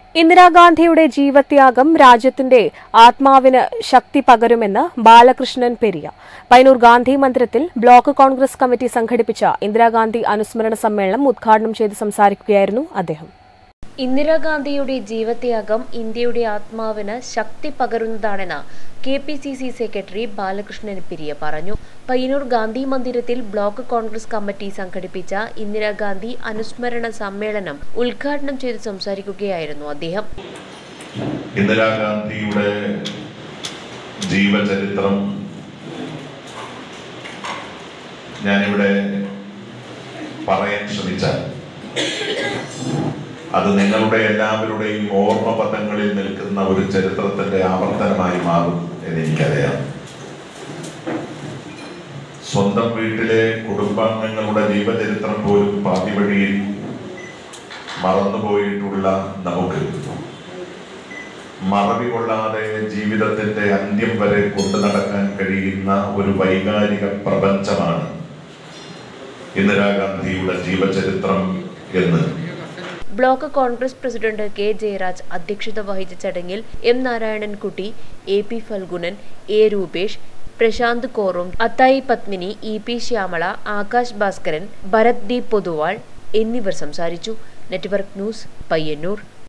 ഇന്ദിരാഗാന്ധിയുടെ ജീവത്യാഗം രാജ്യത്തിന്റെ ആത്മാവിന് ശക്തി പകരുമെന്ന് ബാലകൃഷ്ണൻ പെരിയ പൈനൂർ ഗാന്ധി മന്ദിരത്തിൽ ബ്ലോക്ക് കോൺഗ്രസ് കമ്മിറ്റി സംഘടിപ്പിച്ച ഇന്ദിരാഗാന്ധി അനുസ്മരണ സമ്മേളനം ഉദ്ഘാടനം ചെയ്ത് സംസാരിക്കുകയായിരുന്നു അദ്ദേഹം ഇന്ദിരാഗാന്ധിയുടെ ജീവത്യാഗം ഇന്ത്യയുടെ ആത്മാവിന് ശക്തി പകരുന്നതാണെന്ന് K P C C secretary Balakrishnan Periya പറഞ്ഞു പയ്യന്നൂർ ഗാന്ധി മന്ദിരത്തിൽ ബ്ലോക്ക് കോൺഗ്രസ് കമ്മിറ്റി സംഘടിപ്പിച്ച ഇന്ദിരാഗാന്ധി അനുസ്മരണ സമ്മേളനം ഉദ്ഘാടനം ചെയ്ത് സംസാരിക്കുകയായിരുന്നു അദ്ദേഹം ഇന്ദിരാഗാന്ധിയുടെ ജീവചരിത്രം ഞാനിവിടെ പറയാൻ ശ്രമിച്ചാൽ അത് നിങ്ങളുടെ എല്ലാവരുടെയും ഓർമ്മ പദങ്ങളിൽ നിൽക്കുന്ന ഒരു ചരിത്രത്തിന്റെ ആവർത്തനമായി മാറും എന്ന് എനിക്കറിയാം സ്വന്തം വീട്ടിലെ കുടുംബാംഗങ്ങളുടെ ജീവചരിത്രം പോലും പാതി വഴിയിൽ മറന്നുപോയിട്ടുള്ള നമുക്ക് മറവി കൊള്ളാതെ ജീവിതത്തിന്റെ അന്ത്യം വരെ കൊണ്ടു നടക്കാൻ കഴിയുന്ന ഒരു വൈകാരിക പ്രപഞ്ചമാണ് ഇന്ദിരാഗാന്ധിയുടെ ജീവചരിത്രം എന്ന് block Congress president K Jayaraj അധ്യക്ഷത വഹിച്ച ചടങ്ങിൽ M Narayanankutty A P Phalgunan A Rupesh Prashanth കോറും Athayi Padmini E P Shyamala Akash Bhaskaran Bharath D Poduval എന്നിവർ സംസാരിച്ചു നെറ്റ്വർക്ക് ന്യൂസ് പയ്യന്നൂർ